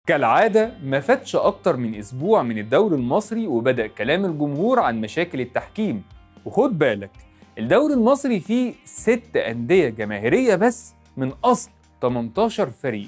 كالعادة ما فاتش أكتر من أسبوع من الدوري المصري وبدأ كلام الجمهور عن مشاكل التحكيم وخد بالك الدوري المصري فيه ست أندية جماهيرية بس من أصل 18 فريق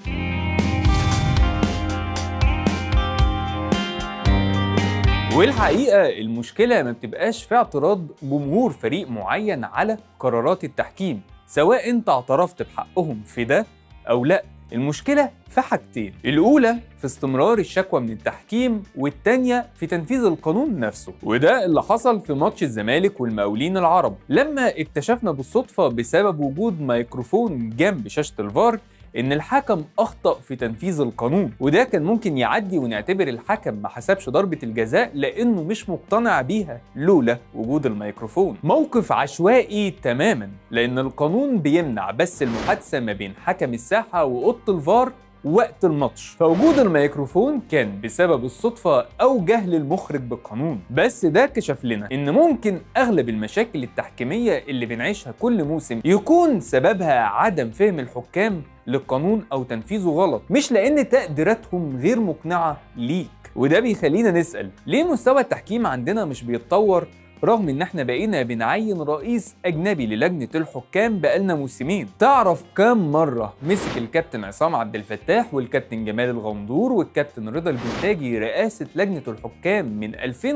والحقيقة المشكلة ما بتبقاش في اعتراض جمهور فريق معين على قرارات التحكيم سواء انت اعترفت بحقهم في ده أو لأ المشكلة في حاجتين الأولى في استمرار الشكوى من التحكيم والتانية في تنفيذ القانون نفسه وده اللي حصل في ماتش الزمالك والمقاولين العرب لما اكتشفنا بالصدفة بسبب وجود ميكروفون جنب شاشة الفار ان الحكم اخطا في تنفيذ القانون وده كان ممكن يعدي ونعتبر الحكم ما حسبش ضربه الجزاء لانه مش مقتنع بيها لولا وجود الميكروفون موقف عشوائي تماما لان القانون بيمنع بس المحادثه ما بين حكم الساحه واوضه الفار وقت الماتش فوجود الميكروفون كان بسبب الصدفة أو جهل المخرج بالقانون بس ده كشف لنا إن ممكن أغلب المشاكل التحكيمية اللي بنعيشها كل موسم يكون سببها عدم فهم الحكام للقانون أو تنفيذه غلط مش لأن تقديراتهم غير مقنعة ليك وده بيخلينا نسأل ليه مستوى التحكيم عندنا مش بيتطور رغم ان احنا بقينا بنعين رئيس اجنبي للجنه الحكام بقالنا موسمين تعرف كام مره مسك الكابتن عصام عبد الفتاح والكابتن جمال الغندور والكابتن رضا البلتاجي رئاسه لجنه الحكام من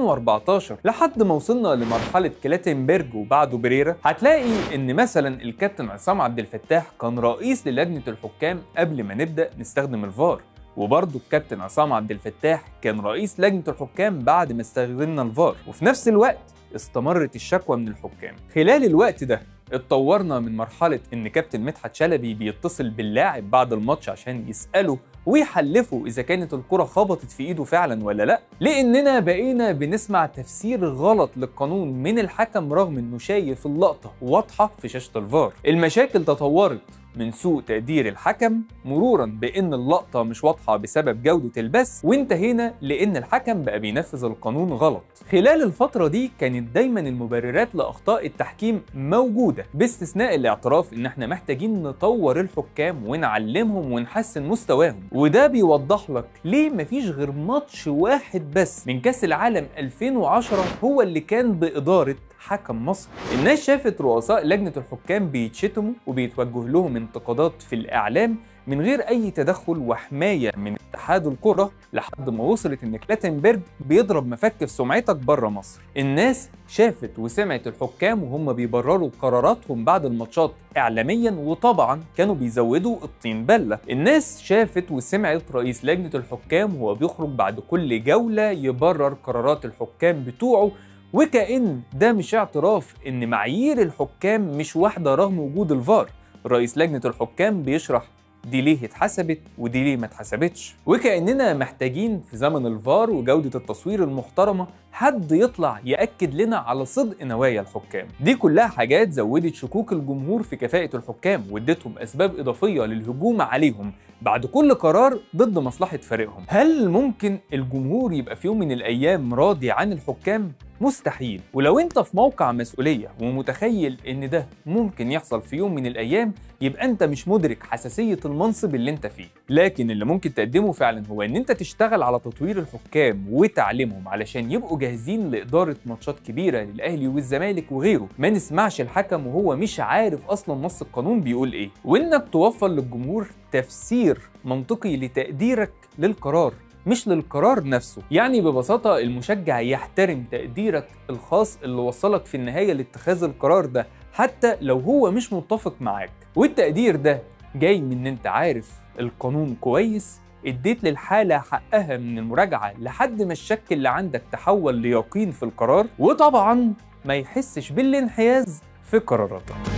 2014 لحد ما وصلنا لمرحله كلاتنبرج وبعده بريرا هتلاقي ان مثلا الكابتن عصام عبد الفتاح كان رئيس للجنه الحكام قبل ما نبدا نستخدم الفار وبرضه الكابتن عصام عبد الفتاح كان رئيس لجنه الحكام بعد ما استخدمنا الفار وفي نفس الوقت استمرت الشكوى من الحكام خلال الوقت ده اتطورنا من مرحلة إن كابتن مدحت شلبي بيتصل باللاعب بعد الماتش عشان يسأله ويحلفوا إذا كانت الكرة خبطت في إيده فعلا ولا لأ لأننا بقينا بنسمع تفسير غلط للقانون من الحكم رغم إنه شايف اللقطة واضحة في شاشة الفار المشاكل تطورت من سوء تقدير الحكم مرورا بان اللقطه مش واضحه بسبب جوده البث وانتهينا لان الحكم بقى بينفذ القانون غلط خلال الفتره دي كانت دايما المبررات لاخطاء التحكيم موجوده باستثناء الاعتراف ان احنا محتاجين نطور الحكام ونعلمهم ونحسن مستواهم وده بيوضح لك ليه مفيش غير ماتش واحد بس من كاس العالم 2010 هو اللي كان باداره حكم مصر الناس شافت رؤساء لجنة الحكام بيتشتموا وبيتوجه لهم انتقادات في الإعلام من غير أي تدخل وحماية من اتحاد الكرة لحد ما وصلت إن كلاتنبرج بيضرب مفك في سمعتك بره مصر. الناس شافت وسمعت الحكام وهم بيبرروا قراراتهم بعد الماتشات إعلاميا وطبعا كانوا بيزودوا الطين بلة. الناس شافت وسمعت رئيس لجنة الحكام وهو بيخرج بعد كل جولة يبرر قرارات الحكام بتوعه وكأن ده مش اعتراف إن معايير الحكام مش واحدة رغم وجود الفار رئيس لجنة الحكام بيشرح دي ليه اتحسبت ودي ليه ما اتحسبتش وكأننا محتاجين في زمن الفار وجودة التصوير المحترمة حد يطلع يأكد لنا على صدق نوايا الحكام دي كلها حاجات زودت شكوك الجمهور في كفاءة الحكام وادتهم أسباب إضافية للهجوم عليهم بعد كل قرار ضد مصلحة فريقهم هل ممكن الجمهور يبقى في يوم من الأيام راضي عن الحكام؟ مستحيل ولو انت في موقع مسؤولية ومتخيل ان ده ممكن يحصل في يوم من الايام يبقى انت مش مدرك حساسية المنصب اللي انت فيه لكن اللي ممكن تقدمه فعلا هو ان انت تشتغل على تطوير الحكام وتعليمهم علشان يبقوا جاهزين لإدارة ماتشات كبيرة للأهلي والزمالك وغيره ما نسمعش الحكم وهو مش عارف أصلا نص القانون بيقول إيه وإنك توفر للجمهور تفسير منطقي لتقديرك للقرار مش للقرار نفسه يعني ببساطة المشجع يحترم تقديرك الخاص اللي وصلك في النهاية لاتخاذ القرار ده حتى لو هو مش متفق معاك والتقدير ده جاي من ان انت عارف القانون كويس اديت للحالة حقها من المراجعة لحد ما الشك اللي عندك تحول ليقين في القرار وطبعا ما يحسش بالانحياز في قراراتك